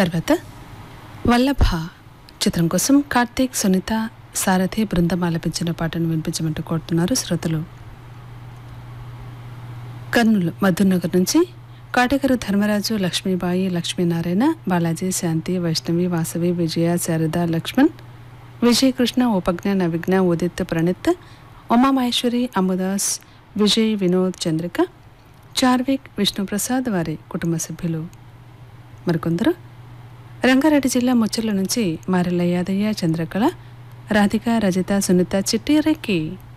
తర్వాత వల్లభ చిత్రం కోసం కార్తీక్ సునీత సారథి బృందం ఆలపించిన పాటను వినిపించమంటూ కోరుతున్నారు శ్రోతలు కర్నూలు మధునగర్ నుంచి కాటగారు ధర్మరాజు లక్ష్మీబాయి లక్ష్మీనారాయణ బాలాజీ శాంతి వైష్ణవి వాసవి విజయ శారద లక్ష్మణ్ విజయకృష్ణ ఉపజ్ఞ నవిఘ్న ఉదిత్ ప్రణిత్ ఉమామహేశ్వరి అమ్ముదాస్ విజయ్ వినోద్ చంద్రిక చార్విక్ విష్ణుప్రసాద్ వారి కుటుంబ సభ్యులు మరికొందరు రంగారెడ్డి జిల్లా ముచ్చర్ల నుంచి మారెల్ల యాదయ్య చంద్రకళ రాధిక రజిత సునీత చిట్టి రెక్కి